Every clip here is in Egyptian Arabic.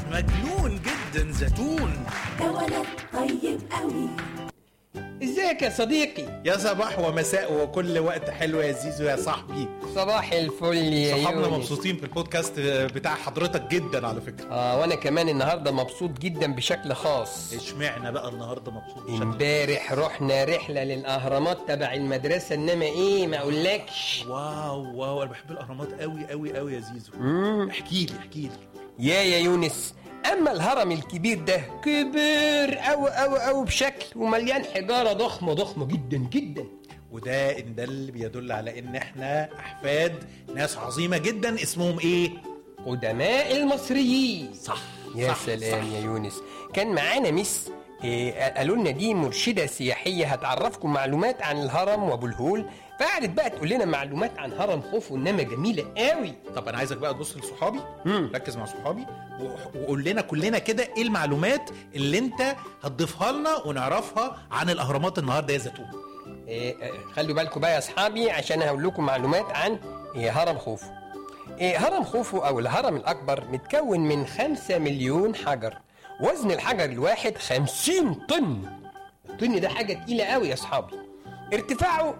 مجنون جدا زيتون ده ولد طيب قوي ازيك يا صديقي يا صباح ومساء وكل وقت حلو يا زيزو يا صاحبي صباح الفل يا صحابنا يونس مبسوطين في البودكاست بتاع حضرتك جدا على فكره اه وانا كمان النهارده مبسوط جدا بشكل خاص اشمعنى بقى النهارده مبسوط بشكل امبارح رحنا رحله للاهرامات تبع المدرسه انما ايه ما اقولكش واو واو انا بحب الاهرامات قوي قوي قوي يا زيزو احكي لي احكي لي يا يا يونس اما الهرم الكبير ده كبير أو أو أو بشكل ومليان حجاره ضخمه ضخمه جدا جدا وده ان ده اللي بيدل على ان احنا احفاد ناس عظيمه جدا اسمهم ايه قدماء المصريين صح يا صح سلام صح. يا يونس كان معانا ميس إيه قالوا لنا دي مرشده سياحيه هتعرفكم معلومات عن الهرم وابو الهول فقعدت بقى تقول لنا معلومات عن هرم خوفو انما جميله قوي طب انا عايزك بقى تبص لصحابي مم. ركز مع صحابي و- وقول لنا كلنا كده ايه المعلومات اللي انت هتضيفها لنا ونعرفها عن الاهرامات النهارده يا زيتون إيه آه، خلوا بالكم بقى يا اصحابي عشان هقول لكم معلومات عن إيه هرم خوفو إيه هرم خوفو او الهرم الاكبر متكون من خمسة مليون حجر وزن الحجر الواحد خمسين طن الطن ده حاجة تقيلة قوي يا اصحابي ارتفاعه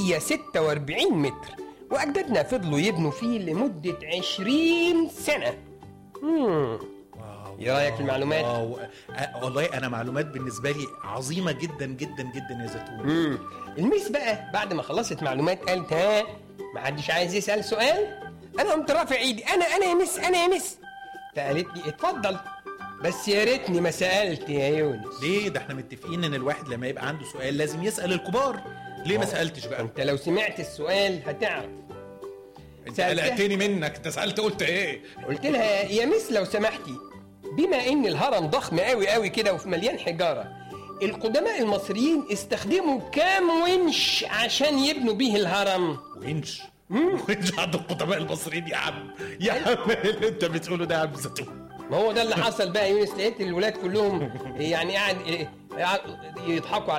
146 متر واجدادنا فضلوا يبنوا فيه لمدة 20 سنة مم. واو إيه رأيك في المعلومات؟ واو. أه والله انا معلومات بالنسبه لي عظيمه جدا جدا جدا يا زيتون مم. الميس بقى بعد ما خلصت معلومات قالت ها ما حدش عايز يسال سؤال انا قمت رافع ايدي انا انا يا مس انا يا مس فقالت لي اتفضل بس يا ريتني ما سالت يا يونس ليه ده احنا متفقين ان الواحد لما يبقى عنده سؤال لازم يسال الكبار ليه ما سالتش بقى انت لو سمعت السؤال هتعرف انت سألتها؟ قلقتني منك انت سالت قلت ايه قلت لها يا مس لو سمحتي بما ان الهرم ضخم قوي قوي كده وفي مليان حجاره القدماء المصريين استخدموا كام ونش عشان يبنوا بيه الهرم وينش وينش عند القدماء المصريين يا عم يا عم إيه اللي انت بتقوله ده يا عم زيتون ما هو ده اللي حصل بقى يا يونس لقيت الولاد كلهم يعني قاعد قاعد يضحكوا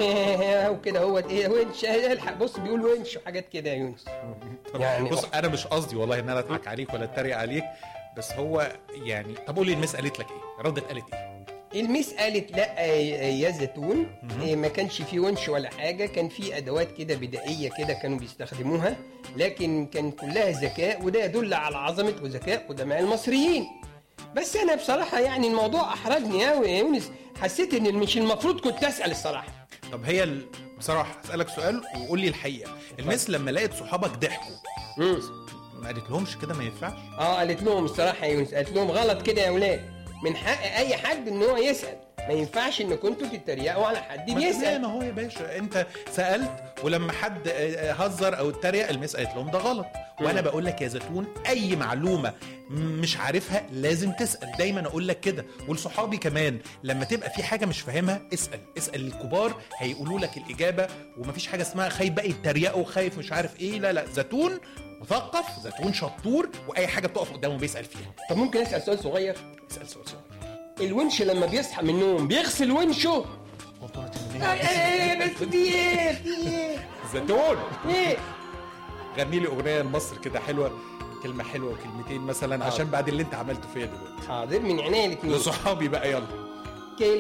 عليا وكده هو ايه ونش الحق بص بيقول ونش وحاجات كده يا يونس يعني بص انا مش قصدي والله ان انا اضحك عليك ولا اتريق عليك بس هو يعني طب قول لي المس قالت لك ايه ردت قالت ايه الميس قالت لا يا زيتون إيه، ما كانش في ونش ولا حاجه كان في ادوات كده بدائيه كده كانوا بيستخدموها لكن كان كلها ذكاء وده يدل على عظمه وذكاء قدماء المصريين بس انا بصراحه يعني الموضوع احرجني قوي يا يونس حسيت ان مش المفروض كنت اسال الصراحه طب هي ال... بصراحه اسالك سؤال وقول لي الحقيقه المس لما لقيت صحابك ضحكوا مم. ما قالت لهمش كده ما ينفعش اه قالت لهم الصراحه يا يونس قالت لهم غلط كده يا ولاد من حق اي حد ان هو يسال ما ينفعش ان كنتوا تتريقوا على حد ما تمام بيسال ما هو يا باشا انت سالت ولما حد آه، هزر او اتريق المس قالت لهم ده غلط وانا بقول لك يا زيتون اي معلومه مش عارفها لازم تسال دايما اقول لك كده ولصحابي كمان لما تبقى في حاجه مش فاهمها اسال اسال الكبار هيقولوا لك الاجابه ومفيش حاجه اسمها خايف بقى يتريقوا خايف مش عارف ايه لا لا زيتون مثقف زيتون شطور واي حاجه بتقف قدامه بيسال فيها طب ممكن اسال سؤال صغير اسال سؤال سؤال الونش لما بيصحى من النوم بيغسل ونشه ايه بس دي ايه دي ايه زيتون ايه غني لي اغنيه لمصر كده حلوه كلمه حلوه وكلمتين مثلا عشان بعد اللي انت عملته فيا دلوقتي حاضر من عينيا الاثنين لصحابي بقى يلا